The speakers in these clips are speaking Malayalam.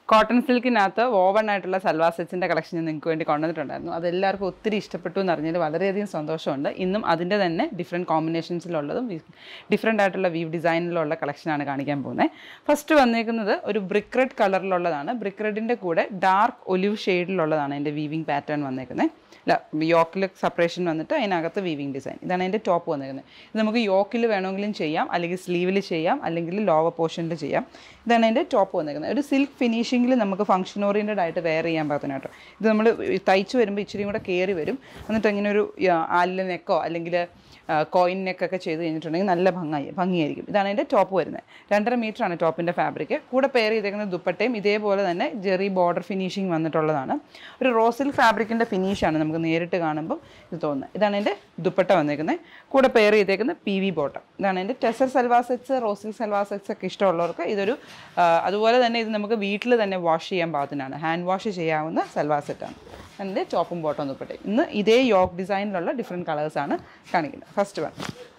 കോട്ടൺ സിൽക്കിനകത്ത് ഓവൺ ആയിട്ടുള്ള സൽവാർ സെറ്റ്സിൻ്റെ കളക്ഷൻ ഞാൻ നിങ്ങൾക്ക് വേണ്ടി കൊണ്ടുവന്നിട്ടുണ്ടായിരുന്നു അതെല്ലാവർക്കും ഒത്തിരി ഇഷ്ടപ്പെട്ടു എന്ന് അറിഞ്ഞതിൽ വളരെയധികം സന്തോഷമുണ്ട് ഇന്നും അതിൻ്റെ തന്നെ ഡിഫറെൻറ്റ് കോമ്പിനേഷൻസിലുള്ളതും ഡിഫറെൻ്റ് ആയിട്ടുള്ള വീവ് ഡിസൈനിലുള്ള കളക്ഷനാണ് കാണിക്കാൻ പോകുന്നത് ഫസ്റ്റ് വന്നേക്കുന്നത് ഒരു ബ്രിക്ക് റെഡ് കളറിലുള്ളതാണ് ബ്രിക്ക് റെഡിൻ്റെ കൂടെ ഡാർക്ക് ഒലിവ് ഷെയ്ഡിലുള്ളതാണ് എൻ്റെ വീവിങ് പാറ്റേൺ വന്നേക്കുന്നത് അല്ല യോക്കിൽ സെപ്പറേഷൻ വന്നിട്ട് അതിനകത്ത് വീവിങ് ഡിസൈൻ ഇതാണ് അതിൻ്റെ ടോപ്പ് വന്നിരിക്കുന്നത് ഇത് നമുക്ക് യോക്കിൽ വേണമെങ്കിലും ചെയ്യാം അല്ലെങ്കിൽ സ്ലീവിൽ ചെയ്യാം അല്ലെങ്കിൽ ലോവർ പോർഷനിൽ ചെയ്യാം ഇതാണ് അതിൻ്റെ ടോപ്പ് വന്നിരിക്കുന്നത് ഒരു സിൽക്ക് ഫിനിഷിങ്ങിൽ നമുക്ക് ഫംഗ്ഷൻ ഓറിയൻറ്റഡ് ആയിട്ട് വെയർ ചെയ്യാൻ പറ്റുന്ന കേട്ടോ ഇത് നമ്മൾ തയ്ച്ച് വരുമ്പോൾ ഇച്ചിരി കൂടെ കയറി വരും എന്നിട്ട് ഇങ്ങനെ ഒരു ആലിലെ നെക്കോ അല്ലെങ്കിൽ കോയിൻ നെക്കൊക്കെ ചെയ്ത് കഴിഞ്ഞിട്ടുണ്ടെങ്കിൽ നല്ല ഭംഗായി ഭംഗിയായിരിക്കും ഇതാണ് അതിൻ്റെ ടോപ്പ് വരുന്നത് രണ്ടര മീറ്റർ ആണ് ടോപ്പിൻ്റെ ഫാബ്രിക് കൂടെ പെയർ ചെയ്തേക്കുന്ന ദുപ്പട്ടയും ഇതേപോലെ തന്നെ ജെറി ബോർഡർ ഫിനിഷിങ് വന്നിട്ടുള്ളതാണ് ഒരു റോസിൽ ഫാബ്രിക്കിൻ്റെ ഫിനിഷാണ് നമുക്ക് നേരിട്ട് കാണുമ്പം ഇത് തോന്നുന്നത് ഇതാണ് എൻ്റെ ദുപ്പട്ട വന്നേക്കുന്നത് കൂടെ പെയർ ചെയ്തേക്കുന്ന പി വി ബോട്ടം ഇതാണ് എൻ്റെ ടെസർ സൽവാർ സെറ്റ്സ് റോസിൽ സൽവാർ സെറ്റ്സ് ഒക്കെ ഇഷ്ടമുള്ളവർക്ക് ഇതൊരു ആ, അതുപോലെ തന്നെ ഇത് നമുക്ക് വീട്ടിൽ തന്നെ വാഷ് ചെയ്യാൻ പാകത്തിനാണ് ഹാൻഡ് വാഷ് ചെയ്യാവുന്ന സൽവാർ സെറ്റാണ് അതിൻ്റെ ടോപ്പും ബോട്ടം ദുപ്പട്ടയും ഇന്ന് ഇതേ യോക്ക് ഡിസൈനിലുള്ള ഡിഫറെൻറ്റ് കളേഴ്സാണ് കാണിക്കുന്നത് ഫസ്റ്റ് വൺ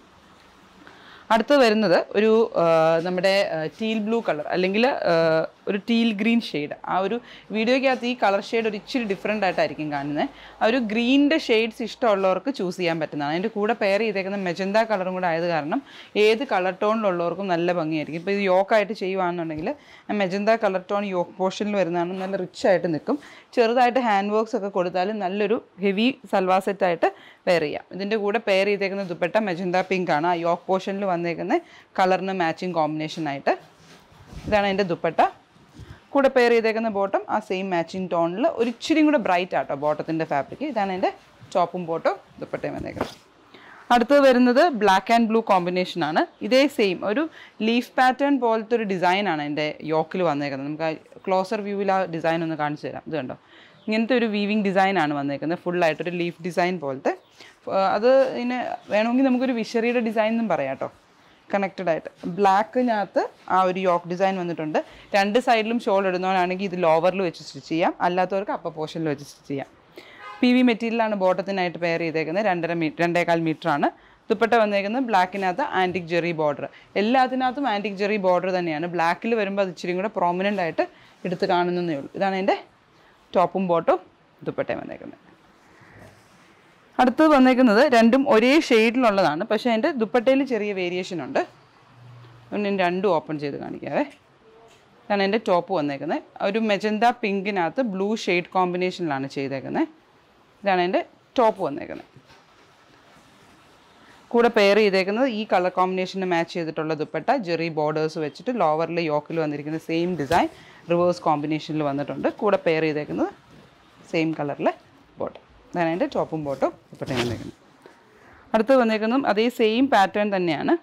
അടുത്ത് വരുന്നത് ഒരു ആ, നമ്മുടെ ടീൽ ബ്ലൂ കളർ അല്ലെങ്കിൽ ആ, ഒരു ടീൽ ഗ്രീൻ ഷെയ്ഡ് ആ ഒരു വീഡിയോയ്ക്കകത്ത് ഈ കളർ ഷെയ്ഡ് ഒരു ഇച്ചിരി ഡിഫറെൻ്റ് ആയിട്ടായിരിക്കും കാണുന്നത് ആ ഒരു ഗ്രീനിൻ്റെ ഷെയ്ഡ്സ് ഇഷ്ടമുള്ളവർക്ക് ചൂസ് ചെയ്യാൻ പറ്റുന്നതാണ് അതിൻ്റെ കൂടെ പെയർ ചെയ്തേക്കുന്ന മെജന്ത കളറും കൂടെ ആയത് കാരണം ഏത് കളർ ടോണിലുള്ളവർക്കും നല്ല ഭംഗിയായിരിക്കും ഇപ്പോൾ ഇത് യോക്കായിട്ട് ചെയ്യുവാണെന്നുണ്ടെങ്കിൽ മെജന്ത കളർ ടോൺ യോക്ക് പോർഷനിൽ വരുന്നതാണ് നല്ല റിച്ച് ആയിട്ട് നിൽക്കും ചെറുതായിട്ട് ഹാൻഡ് വർക്ക്സ് ഒക്കെ കൊടുത്താലും നല്ലൊരു ഹെവി സൽവാർ സെറ്റായിട്ട് പെയർ ചെയ്യാം ഇതിൻ്റെ കൂടെ പെയർ ചെയ്തേക്കുന്ന ദുപ്പട്ട മെജന്ത പിങ്ക് ആണ് ആ യോക്ക് പോർഷനിൽ വന്നേക്കുന്ന കളറിന് മാച്ചിങ് കോമ്പിനേഷൻ ആയിട്ട് ഇതാണ് അതിൻ്റെ ദുപ്പട്ട കൂടെ പെയർ ചെയ്തേക്കുന്ന ബോട്ടം ആ സെയിം മാച്ചിങ് ടോണിൽ ഒരു ഇച്ചിരി കൂടെ ബ്രൈറ്റ് ആട്ടോ ബോട്ടത്തിൻ്റെ ഫാബ്രിക് ഇതാണ് എൻ്റെ ടോപ്പും ബോട്ടും ദുപ്പട്ടയും വന്നേക്കുന്നത് അടുത്തത് വരുന്നത് ബ്ലാക്ക് ആൻഡ് ബ്ലൂ കോമ്പിനേഷൻ ആണ് ഇതേ സെയിം ഒരു ലീഫ് പാറ്റേൺ പോലത്തെ ഒരു ഡിസൈനാണ് എൻ്റെ യോക്കിൽ വന്നേക്കുന്നത് നമുക്ക് ക്ലോസർ വ്യൂവിൽ ആ ഡിസൈൻ ഒന്ന് കാണിച്ചു തരാം ഇത് കണ്ടോ ഇങ്ങനത്തെ ഒരു വീവിങ് ഡിസൈനാണ് വന്നേക്കുന്നത് ഫുള്ളായിട്ടൊരു ലീഫ് ഡിസൈൻ പോലത്തെ ആ, അത് ഇതിന് വേണമെങ്കിൽ നമുക്കൊരു വിഷറിയുടെ ഡിസൈൻ എന്നും പറയാം കേട്ടോ കണക്റ്റഡ് ആയിട്ട് ബ്ലാക്കിനകത്ത് ആ ഒരു യോക്ക് ഡിസൈൻ വന്നിട്ടുണ്ട് രണ്ട് സൈഡിലും ഷോൾ ഇടുന്നവരാണെങ്കിൽ ഇത് ലോവറിൽ വെച്ച് സ്റ്റിച്ച് ചെയ്യാം അല്ലാത്തവർക്ക് അപ്പർ പോർഷനിൽ വെച്ച് സ്റ്റിച്ച് ചെയ്യാം പി വി മെറ്റീരിയലാണ് ബോട്ടത്തിനായിട്ട് പെയർ ചെയ്തേക്കുന്നത് രണ്ടര മീറ്റർ രണ്ടേകാൽ മീറ്റർ ആണ് ദുപ്പട്ട വന്നേക്കുന്നത് ബ്ലാക്കിനകത്ത് ആൻറ്റിക് ജെറി ബോർഡർ എല്ലാത്തിനകത്തും ആൻറ്റിക് ജെറി ബോർഡർ തന്നെയാണ് ബ്ലാക്കിൽ വരുമ്പോൾ അത് ഇച്ചിരി കൂടെ പ്രോമിനൻ്റ് ആയിട്ട് എടുത്ത് കാണുന്നതേ ഉള്ളൂ ഇതാണ് എൻ്റെ ടോപ്പും ബോട്ടും ദുപ്പട്ടയും വന്നേക്കുന്നത് അടുത്തത് വന്നേക്കുന്നത് രണ്ടും ഒരേ ഷെയ്ഡിലുള്ളതാണ് പക്ഷേ അതിൻ്റെ ദുപ്പട്ടയിൽ ചെറിയ വേരിയേഷൻ ഉണ്ട് അതുകൊണ്ട് ഞാൻ രണ്ടും ഓപ്പൺ ചെയ്ത് കാണിക്കാവേ ഇതാണ് എൻ്റെ ടോപ്പ് വന്നേക്കുന്നത് ഒരു മെജന്ത പിങ്കിനകത്ത് ബ്ലൂ ഷെയ്ഡ് കോമ്പിനേഷനിലാണ് ചെയ്തേക്കുന്നത് ഇതാണ് എൻ്റെ ടോപ്പ് വന്നേക്കുന്നത് കൂടെ പെയർ ചെയ്തേക്കുന്നത് ഈ കളർ കോമ്പിനേഷന് മാച്ച് ചെയ്തിട്ടുള്ള ദുപ്പട്ട ജെറി ബോർഡേഴ്സ് വെച്ചിട്ട് ലോവറിൽ യോക്കിൽ വന്നിരിക്കുന്ന സെയിം ഡിസൈൻ റിവേഴ്സ് കോമ്പിനേഷനിൽ വന്നിട്ടുണ്ട് കൂടെ പെയർ ചെയ്തേക്കുന്നത് സെയിം കളറിലെ ബോട്ടം ഇതാണ് എൻ്റെ ടോപ്പും ബോട്ടും ദുപ്പട്ടയും വന്നേക്കുന്നത് അടുത്ത് വന്നേക്കുന്നതും അതേ സെയിം പാറ്റേൺ തന്നെയാണ്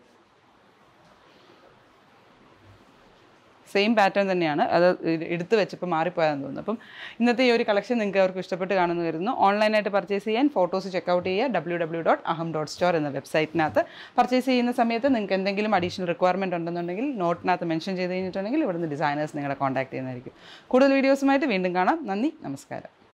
സെയിം പാറ്റേൺ തന്നെയാണ് അത് ഇത് എടുത്ത് വെച്ചപ്പോൾ മാറിപ്പോയാന്ന് തോന്നുന്നു അപ്പം ഇന്നത്തെ ഈ ഒരു കളക്ഷൻ നിങ്ങൾക്ക് അവർക്ക് ഇഷ്ടപ്പെട്ട് കാണുന്നു വരുന്നു ഓൺലൈനായിട്ട് പർച്ചേസ് ചെയ്യാൻ ഫോട്ടോസ് ചെക്കൗട്ട് ചെയ്യുക W W dot Aham dot store എന്ന വെബ്സൈറ്റിനകത്ത് പർച്ചേസ് ചെയ്യുന്ന സമയത്ത് നിങ്ങൾക്ക് എന്തെങ്കിലും അഡീഷണൽ റിക്വയർമെൻറ്റ് ഉണ്ടെന്നുണ്ടെങ്കിൽ നോട്ടിനകത്ത് മെൻഷൻ ചെയ്ത് കഴിഞ്ഞിട്ടുണ്ടെങ്കിൽ ഇവിടുന്ന് ഡിസൈനേഴ്സ് നിങ്ങളെ കോൺടാക്ട് ചെയ്യുന്നതായിരിക്കും കൂടുതൽ വീഡിയോസുമായിട്ട് വീണ്ടും കാണാം നന്ദി നമസ്കാരം